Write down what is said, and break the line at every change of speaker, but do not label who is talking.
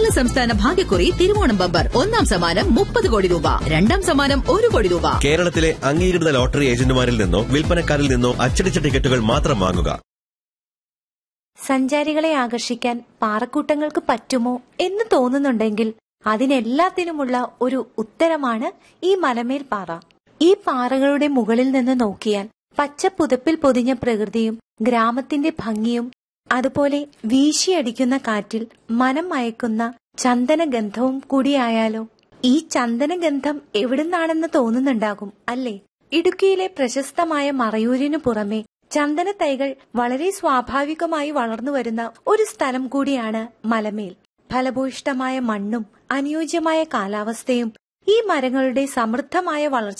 കേരള സംസ്ഥാന ഭാഗ്യക്കുറി തിരുവോണം ബമ്പർ ഒന്നാം സമ്മാനം മുപ്പത് കോടി രൂപ രണ്ടാം സമ്മാനം ഒരു കോടി രൂപ
കേരളത്തിലെ അംഗീകൃത ലോട്ടറി ഏജന്റുമാരിൽ നിന്നോ വിൽപ്പനക്കാരിൽ നിന്നോ അച്ചടിച്ച ടിക്കറ്റുകൾ മാത്രം വാങ്ങുക
സഞ്ചാരികളെ ആകർഷിക്കാൻ പാറക്കൂട്ടങ്ങൾക്ക് പറ്റുമോ എന്ന് തോന്നുന്നുണ്ടെങ്കിൽ അതിനെല്ലാത്തിനുമുള്ള ഒരു ഉത്തരമാണ് ഈ മലമേൽ പാറ ഈ പാറകളുടെ മുകളിൽ നിന്ന് നോക്കിയാൽ പച്ച പുതപ്പിൽ പൊതിഞ്ഞ പ്രകൃതിയും ഗ്രാമത്തിന്റെ ഭംഗിയും അതുപോലെ വീശിയടിക്കുന്ന കാറ്റിൽ മനം മയക്കുന്ന ചന്ദനഗന്ധവും കൂടിയായാലോ ഈ ചന്ദനഗന്ധം എവിടുന്നാണെന്ന് തോന്നുന്നുണ്ടാകും അല്ലേ ഇടുക്കിയിലെ പ്രശസ്തമായ മറയൂരിനു പുറമെ ചന്ദന തൈകൾ വളരെ സ്വാഭാവികമായി വളർന്നു വരുന്ന ഒരു സ്ഥലം കൂടിയാണ് മലമേൽ ഫലഭൂയിഷ്ടമായ മണ്ണും അനുയോജ്യമായ കാലാവസ്ഥയും ഈ മരങ്ങളുടെ സമൃദ്ധമായ വളർച്ച